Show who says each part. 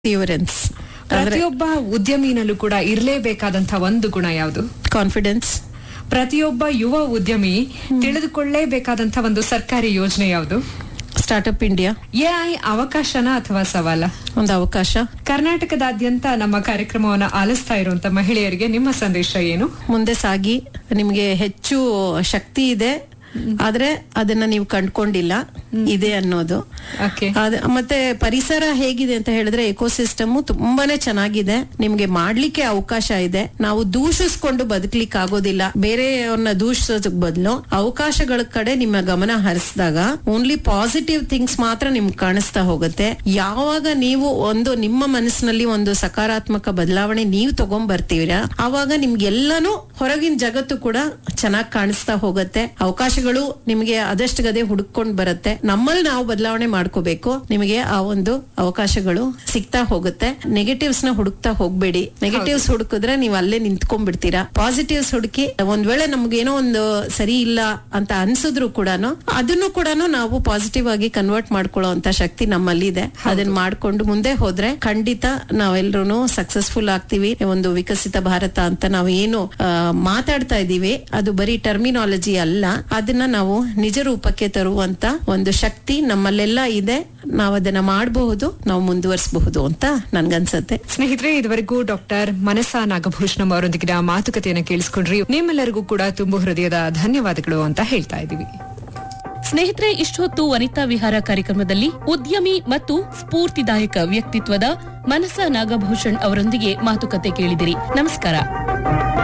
Speaker 1: perseverance
Speaker 2: ಪ್ರತಿಯೊಬ್ಬ ಉದ್ಯಮಿನಲ್ಲೂ ಕೂಡ ಇರಲೇಬೇಕಾದಂತಹ ಒಂದು ಗುಣ ಯಾವುದು
Speaker 1: ಕಾನ್ಫಿಡೆನ್ಸ್
Speaker 2: ಪ್ರತಿಯೊಬ್ಬ ಯುವ ಉದ್ಯಮಿ ತಿಳಿದುಕೊಳ್ಳೇಬೇಕಾದಂತಹ ಒಂದು ಸರ್ಕಾರಿ ಯೋಜನೆ ಯಾವುದು
Speaker 1: ಸ್ಟಾರ್ಟ್ಅಪ್ ಇಂಡಿಯಾ
Speaker 2: ಎಐ ಅವಕಾಶನ ಅಥವಾ ಸವಾಲ
Speaker 1: ಒಂದು ಅವಕಾಶ
Speaker 2: ಕರ್ನಾಟಕದಾದ್ಯಂತ ನಮ್ಮ ಕಾರ್ಯಕ್ರಮವನ್ನು ಆಲಿಸ್ತಾ ಇರುವಂತ ಮಹಿಳೆಯರಿಗೆ ನಿಮ್ಮ ಸಂದೇಶ ಏನು
Speaker 1: ಮುಂದೆ ಸಾಗಿ ನಿಮಗೆ ಹೆಚ್ಚು ಶಕ್ತಿ ಇದೆ ಆದ್ರೆ ಅದನ್ನ ನೀವು ಕಂಡ್ಕೊಂಡಿಲ್ಲ ಇದೆ ಅನ್ನೋದು
Speaker 2: ಓಕೆ
Speaker 1: ಅದ್- ಮತ್ತೆ ಪರಿಸರ ಹೇಗಿದೆ ಅಂತ ಹೇಳಿದ್ರೆ ಎಕೋಸಿಸ್ಟಮ್ ತುಂಬಾನೇ ಚೆನ್ನಾಗಿದೆ ನಿಮ್ಗೆ ಮಾಡ್ಲಿಕ್ಕೆ ಅವಕಾಶ ಇದೆ ನಾವು ದೂಷಿಸ್ಕೊಂಡು ಬದುಕ್ಲಿಕ್ಕೆ ಆಗೋದಿಲ್ಲ ಬೇರೆಯವ್ರನ್ನ ದೂಷಿಸೋದಕ್ ಬದಲು ಅವಕಾಶಗಳ ಕಡೆ ನಿಮ್ಮ ಗಮನ ಹರಿಸಿದಾಗ ಓನ್ಲಿ ಪಾಸಿಟಿವ್ ಥಿಂಗ್ಸ್ ಮಾತ್ರ ನಿಮ್ಗೆ ಕಾಣಿಸ್ತಾ ಹೋಗುತ್ತೆ ಯಾವಾಗ ನೀವು ಒಂದು ನಿಮ್ಮ ಮನಸ್ಸಿನಲ್ಲಿ ಒಂದು ಸಕಾರಾತ್ಮಕ ಬದಲಾವಣೆ ನೀವು ತಗೊಂಡ್ ಬರ್ತೀರಾ ಆವಾಗ ನಿಮ್ಗೆಲ್ಲಾನು ಹೊರಗಿನ ಜಗತ್ತು ಕೂಡ ಚೆನ್ನಾಗಿ ಕಾಣಿಸ್ತಾ ಹೋಗುತ್ತೆ ಅವಕಾಶಗಳು ನಿಮಗೆ ಅದಷ್ಟು ಗದೆ ಹುಡುಕೊಂಡ್ ಬರುತ್ತೆ ನಮ್ಮಲ್ಲಿ ನಾವು ಬದಲಾವಣೆ ಮಾಡ್ಕೋಬೇಕು ನಿಮಗೆ ಆ ಒಂದು ಅವಕಾಶಗಳು ಸಿಗ್ತಾ ಹೋಗುತ್ತೆ ನೆಗೆಟಿವ್ಸ್ ನ ಹುಡುಕ್ತಾ ಹೋಗ್ಬೇಡಿ ನೆಗೆಟಿವ್ಸ್ ಹುಡುಕಿದ್ರೆ ನೀವು ಅಲ್ಲೇ ನಿಂತ್ಕೊಂಡ್ಬಿಡ್ತೀರಾ ಪಾಸಿಟಿವ್ಸ್ ಹುಡುಕಿ ಒಂದ್ ವೇಳೆ ನಮ್ಗೇನೋ ಒಂದು ಸರಿ ಇಲ್ಲ ಅಂತ ಅನ್ಸಿದ್ರು ಕೂಡ ಅದನ್ನು ಕೂಡ ನಾವು ಪಾಸಿಟಿವ್ ಆಗಿ ಕನ್ವರ್ಟ್ ಮಾಡ್ಕೊಳ್ಳೋ ಅಂತ ಶಕ್ತಿ ನಮ್ಮಲ್ಲಿ ಇದೆ ಅದನ್ನ ಮಾಡ್ಕೊಂಡು ಮುಂದೆ ಹೋದ್ರೆ ಖಂಡಿತ ನಾವೆಲ್ಲರೂ ಸಕ್ಸಸ್ಫುಲ್ ಆಗ್ತೀವಿ ಒಂದು ವಿಕಸಿತ ಭಾರತ ಅಂತ ನಾವು ಏನು ಆ, ಮಾತಾಡ್ತಾ ಇದೀವಿ ಅದು ಬರೀ ಟರ್ಮಿನಾಲಜಿ ಅಲ್ಲ ಅದನ್ನ ನಾವು ನಿಜ ರೂಪಕ್ಕೆ ತರುವಂತ ಒಂದು ಶಕ್ತಿ ನಮ್ಮಲ್ಲೆಲ್ಲ ಇದೆ ನಾವು ಅದನ್ನ ಮಾಡಬಹುದು ನಾವು ಮುಂದುವರಿಸಬಹುದು ಅಂತ ನನ್ಗನ್ಸತ್ತೆ
Speaker 2: ಸ್ನೇಹಿತರೆ ಇದುವರೆಗೂ ಡಾಕ್ಟರ್ ಮನಸಾ ನಾಗಭೂಷಣಂ ಅವರೊಂದಿಗಿನ ಮಾತುಕತೆಯನ್ನು ಕೇಳಿಸ್ಕೊಂಡ್ರಿ ನಿಮ್ಮೆಲ್ಲರಿಗೂ ಕೂಡ ತುಂಬು ಹೃದಯದ ಧನ್ಯವಾದಗಳು ಅಂತ ಹೇಳ್ತಾ ಇದೀವಿ
Speaker 3: ಸ್ನೇಹಿತರೆ ಇಷ್ಟೊತ್ತು ವನಿತಾ ವಿಹಾರ ಕಾರ್ಯಕ್ರಮದಲ್ಲಿ ಉದ್ಯಮಿ ಮತ್ತು ಸ್ಫೂರ್ತಿದಾಯಕ ವ್ಯಕ್ತಿತ್ವದ ಮನಸ ನಾಗಭೂಷಣ್ ಅವರೊಂದಿಗೆ ಮಾತುಕತೆ ಕೇಳಿದಿರಿ ನಮಸ್ಕಾರ